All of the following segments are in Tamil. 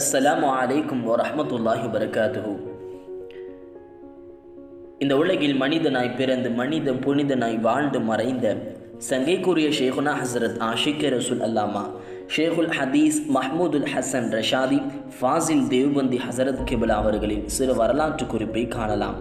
அஸ்ஸலாமு அலைக்கும் வரஹ்மத்துல்லாஹி வரகாத்துஹு இந்த உலகில் மனிதனாய் பிறந்து மனித புனிதனாய் வாழ்ந்து மறைந்த சங்கைக்குரிய ஷேகுனா ஹசரத் ஆஷிக் ரசூல் அல்லாமா ஷேகுல் ஹதீஸ் மஹ்மூதுல் ஹசன் ரஷாதி ஃபாசில் தேவ்பந்தி ஹசரத் கிபிலா அவர்களின் சிறு வரலாற்று குறிப்பை காணலாம்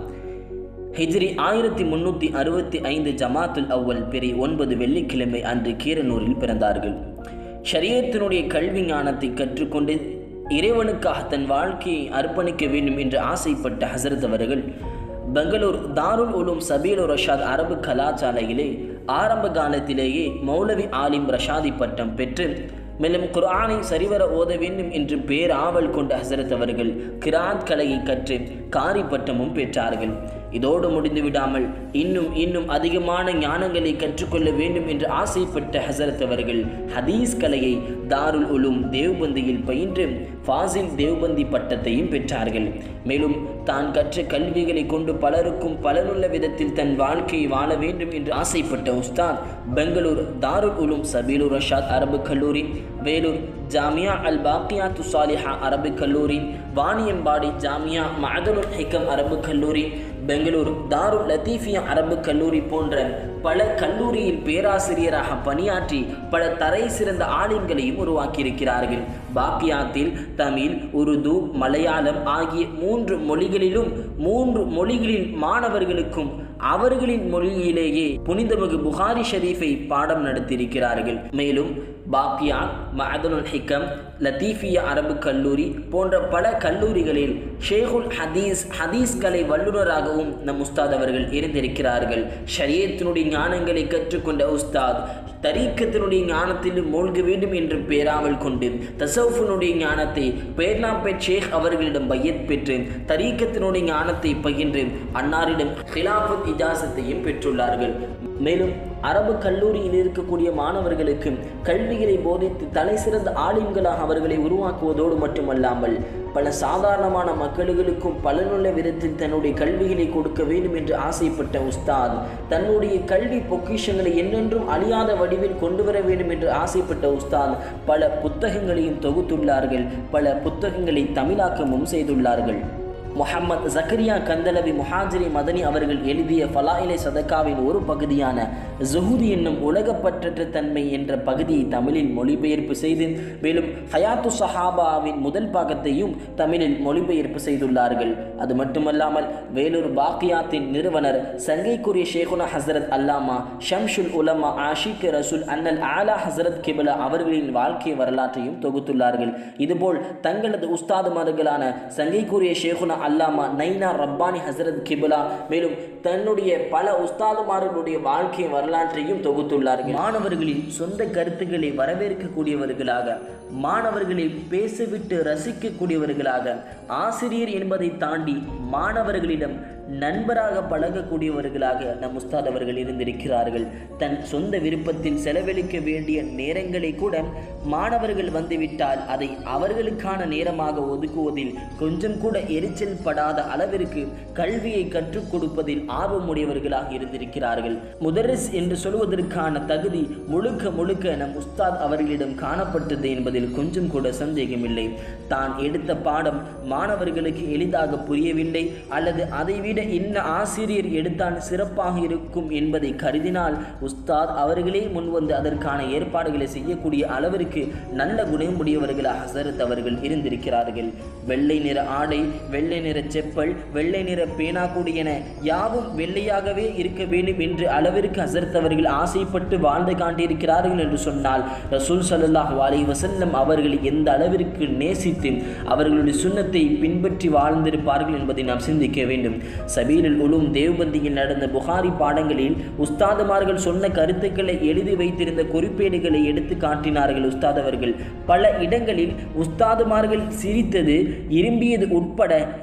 ஹிஜ்ரி ஆயிரத்தி முன்னூற்றி அறுபத்தி ஐந்து ஜமாத்துல் அவ்வல் பிறை ஒன்பது வெள்ளிக்கிழமை அன்று கீரனூரில் பிறந்தார்கள் ஷரியத்தினுடைய கல்வி ஞானத்தை கற்றுக்கொண்டு இறைவனுக்காக தன் வாழ்க்கையை அர்ப்பணிக்க வேண்டும் என்று ஆசைப்பட்ட ஹசரத் அவர்கள் பெங்களூர் தாருல் உலும் சபீல் ரஷாத் அரபு கலாசாலையிலே ஆரம்ப காலத்திலேயே மௌலவி ஆலிம் ரஷாதி பட்டம் பெற்று மேலும் குர்ஆனை சரிவர ஓத வேண்டும் என்று பேராவல் கொண்ட ஹசரத் அவர்கள் கிராத் கலையை கற்று காரி பட்டமும் பெற்றார்கள் இதோடு முடிந்து விடாமல் இன்னும் இன்னும் அதிகமான ஞானங்களை கற்றுக்கொள்ள வேண்டும் என்று ஆசைப்பட்ட ஹசரத் அவர்கள் ஹதீஸ் கலையை தாருல் உலும் தேவ்பந்தியில் பயின்று ஃபாசில் தேவ்பந்தி பட்டத்தையும் பெற்றார்கள் மேலும் தான் கற்ற கல்விகளை கொண்டு பலருக்கும் பலனுள்ள விதத்தில் தன் வாழ்க்கையை வாழ வேண்டும் என்று ஆசைப்பட்ட உஸ்தாத் பெங்களூர் தாருல் உலும் சபீலுர் ரஷாத் அரபு கல்லூரி வேலூர் ஜாமியா அல் பாக்கியாத்து சாலிஹா அரபு கல்லூரி வாணியம்பாடி ஜாமியா மதனுல் ஹிக்கம் அரபு கல்லூரி பெங்களூர் தாருல் லத்தீஃபியா அரபு கல்லூரி போன்ற பல கல்லூரியில் பேராசிரியராக பணியாற்றி பல தரை சிறந்த ஆளுங்களையும் உருவாக்கியிருக்கிறார்கள் பாக்கியாத்தில் தமிழ் உருது மலையாளம் ஆகிய மூன்று மொழிகளிலும் மூன்று மொழிகளின் மாணவர்களுக்கும் அவர்களின் மொழியிலேயே புனிதமிகு புகாரி ஷரீஃபை பாடம் நடத்தியிருக்கிறார்கள் மேலும் பாக்கியா மதனுல் ஹிக்கம் லத்தீஃபியா அரபு கல்லூரி போன்ற பல கல்லூரிகளில் ஷேகுல் ஹதீஸ் ஹதீஸ் கலை வல்லுநராகவும் நம் உஸ்தாத் அவர்கள் இருந்திருக்கிறார்கள் ஷரியத்தினுடைய ஞானங்களை கற்றுக்கொண்ட உஸ்தாத் தரீக்கத்தினுடைய ஞானத்தில் மூழ்க வேண்டும் என்று பேராமல் கொண்டு தசவுஃபினுடைய ஞானத்தை பேர்னாம்பேட் ஷேக் அவர்களிடம் பையத் பெற்று தரீக்கத்தினுடைய ஞானத்தை பகிர்ந்து அன்னாரிடம் ஹிலாஃபத் இஜாசத்தையும் பெற்றுள்ளார்கள் மேலும் அரபு கல்லூரியில் இருக்கக்கூடிய மாணவர்களுக்கு கல்விகளை போதித்து தலை சிறந்த ஆலிம்களாக அவர்களை உருவாக்குவதோடு மட்டுமல்லாமல் பல சாதாரணமான மக்களுக்கும் பலனுள்ள விதத்தில் தன்னுடைய கல்விகளை கொடுக்க வேண்டும் என்று ஆசைப்பட்ட உஸ்தாத் தன்னுடைய கல்வி பொக்கிஷங்களை என்னென்றும் அழியாத வடிவில் கொண்டு வர வேண்டும் என்று ஆசைப்பட்ட உஸ்தாத் பல புத்தகங்களையும் தொகுத்துள்ளார்கள் பல புத்தகங்களை தமிழாக்கமும் செய்துள்ளார்கள் முஹம்மத் ஜக்கரியா கந்தலவி முஹாஜிரி மதனி அவர்கள் எழுதிய ஃபலாயிலை சதக்காவின் ஒரு பகுதியான ஜுஹூதி என்னும் உலகப்பற்றற்ற தன்மை என்ற பகுதியை தமிழில் மொழிபெயர்ப்பு செய்து மேலும் ஹயாத்து சஹாபாவின் முதல் பாகத்தையும் தமிழில் மொழிபெயர்ப்பு செய்துள்ளார்கள் அது மட்டுமல்லாமல் வேலூர் பாக்கியாத்தின் நிறுவனர் சங்கைக்குரிய ஷேகுனா ஹசரத் அல்லாமா ஷம்ஷுல் உலமா ஆஷிக் ரசூல் அண்ணல் ஆலா ஹசரத் கிபிலா அவர்களின் வாழ்க்கை வரலாற்றையும் தொகுத்துள்ளார்கள் இதுபோல் தங்களது உஸ்தாதுமார்களான சங்கைக்குரிய ஷேகுனா அல்லாமா நைனா ரப்பானி ஹசரத் கிபிலா மேலும் தன்னுடைய பல உஸ்தாதுமார்களுடைய வாழ்க்கை வரலாற்றையும் தொகுத்துள்ளார்கள் மாணவர்களின் சொந்த கருத்துக்களை வரவேற்கக்கூடியவர்களாக மாணவர்களை பேசிவிட்டு ரசிக்கக்கூடியவர்களாக ஆசிரியர் என்பதை தாண்டி மாணவர்களிடம் நண்பராக பழகக்கூடியவர்களாக நம் உஸ்தாத் அவர்கள் இருந்திருக்கிறார்கள் தன் சொந்த விருப்பத்தில் செலவழிக்க வேண்டிய நேரங்களை கூட மாணவர்கள் வந்துவிட்டால் அதை அவர்களுக்கான நேரமாக ஒதுக்குவதில் கொஞ்சம் கூட எரிச்சல் படாத அளவிற்கு கல்வியை கற்றுக் கொடுப்பதில் ஆர்வமுடையவர்களாக இருந்திருக்கிறார்கள் முதரிஸ் என்று சொல்வதற்கான தகுதி முழுக்க முழுக்க நம் உஸ்தாத் அவர்களிடம் காணப்பட்டது என்பதில் கொஞ்சம் கூட சந்தேகமில்லை தான் எடுத்த பாடம் மாணவர்களுக்கு எளிதாக புரியவில்லை அல்லது அதைவிட இன்ன ஆசிரியர் எடுத்தால் சிறப்பாக இருக்கும் என்பதை கருதினால் உஸ்தாத் அவர்களே முன்வந்து அதற்கான ஏற்பாடுகளை செய்யக்கூடிய அளவிற்கு நல்ல குணமுடையவர்களாக ஹசரத் அவர்கள் இருந்திருக்கிறார்கள் வெள்ளை நிற ஆடை வெள்ளை நிற செப்பல் வெள்ளை நிற பேனா கூடியன யாவும் வெள்ளையாகவே இருக்க வேண்டும் என்று அளவிற்கு ஹசரத் அவர்கள் ஆசைப்பட்டு வாழ்ந்து காட்டியிருக்கிறார்கள் என்று சொன்னால் ரசூல் சல்லாஹ் அலி வசல்லம் அவர்கள் எந்த அளவிற்கு நேசித்து அவர்களுடைய சுண்ணத்தை பின்பற்றி வாழ்ந்திருப்பார்கள் என்பதை நாம் சிந்திக்க வேண்டும் சபீலில் உலும் தேவ்பந்தியில் நடந்த புகாரி பாடங்களில் உஸ்தாதுமார்கள் சொன்ன கருத்துக்களை எழுதி வைத்திருந்த குறிப்பேடுகளை எடுத்து காட்டினார்கள் உஸ்தாத் அவர்கள் பல இடங்களில் உஸ்தாதுமார்கள் சிரித்தது இரும்பியது உட்பட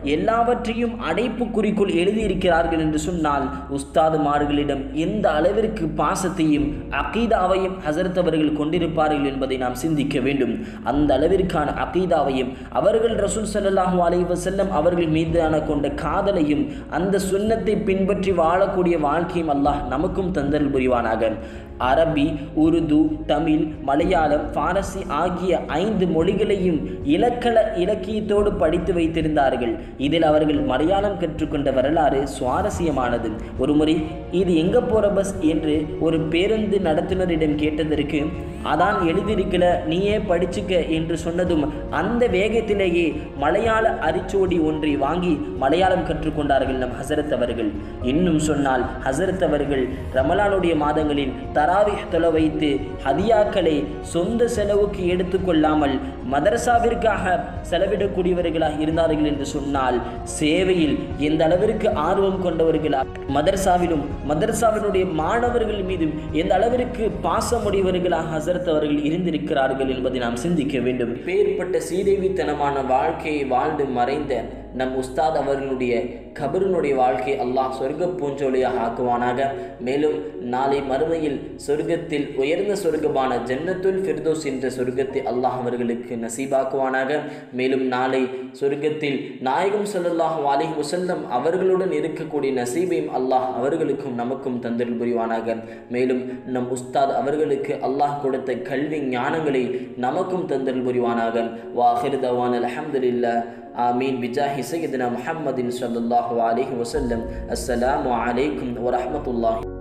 எல்லாவற்றையும் அடைப்புக்குறிக்குள் எழுதியிருக்கிறார்கள் என்று சொன்னால் உஸ்தாதுமார்களிடம் எந்த அளவிற்கு பாசத்தையும் அகீதாவையும் ஹசரத் அவர்கள் கொண்டிருப்பார்கள் என்பதை நாம் சிந்திக்க வேண்டும் அந்த அளவிற்கான அகீதாவையும் அவர்கள் ரசூல் ஸல்லல்லாஹு அலைஹி வஸல்லம் அவர்கள் மீதான கொண்ட காதலையும் அந்த சுன்னத்தை பின்பற்றி வாழக்கூடிய வாழ்க்கையும் அல்லாஹ் நமக்கும் தந்தல் புரிவானாக அரபி உருது தமிழ் மலையாளம் பாரசி ஆகிய ஐந்து மொழிகளையும் இலக்கண இலக்கியத்தோடு படித்து வைத்திருந்தார்கள் இதில் அவர்கள் மலையாளம் கற்றுக்கொண்ட வரலாறு சுவாரஸ்யமானது ஒருமுறை இது எங்க போற பஸ் என்று ஒரு பேருந்து நடத்துனரிடம் கேட்டதற்கு அதான் எழுதியிருக்கல நீயே படிச்சுக்க என்று சொன்னதும் அந்த வேகத்திலேயே மலையாள அரிச்சோடி ஒன்றை வாங்கி மலையாளம் கற்றுக்கொண்டார்கள் நம் ஹசரத் அவர்கள் இன்னும் சொன்னால் ஹசரத் அவர்கள் ரமலானுடைய மாதங்களில் தராவிஹ் தொலை வைத்து ஹதியாக்களை சொந்த செலவுக்கு எடுத்துக்கொள்ளாமல் மதரசாவிற்காக செலவிடக்கூடியவர்களாக இருந்தார்கள் என்று சொன்னால் சேவையில் எந்த அளவிற்கு ஆர்வம் கொண்டவர்களா மதரசாவிலும் மதரசாவினுடைய மாணவர்கள் மீதும் எந்த அளவிற்கு பாசமுடையவர்களாக ஹசரத் அவர்கள் இருந்திருக்கிறார்கள் என்பதை நாம் சிந்திக்க வேண்டும் பேர்பட்ட சீதேவித்தனமான வாழ்க்கையை வாழ்ந்து மறைந்த நம் உஸ்தாத் அவர்களுடைய கபருனுடைய வாழ்க்கை அல்லாஹ் சொர்க்க பூஞ்சோலியாக ஆக்குவானாக மேலும் நாளை மறுமையில் சொர்க்கத்தில் உயர்ந்த சொர்க்கமான ஜன்னத்துல் ஃபிர்தோஸ் என்ற சொர்க்கத்தை அல்லாஹ் அவர்களுக்கு நசீபாக்குவானாக மேலும் நாளை சொர்க்கத்தில் நாயகம் ஸல்லல்லாஹு அலைஹி வஸல்லம் அவர்களுடன் இருக்கக்கூடிய நசீபையும் அல்லாஹ் அவர்களுக்கும் நமக்கும் தந்தல் புரிவானாக மேலும் நம் உஸ்தாத் அவர்களுக்கு அல்லாஹ் கொடுத்த கல்வி ஞானங்களை நமக்கும் தந்தல் புரிவானாக வாஹிர் தவான் அல்ஹம்துலில்லாஹ் آمين بجاه سيدنا محمد صلى الله عليه وسلم السلام عليكم ورحمة الله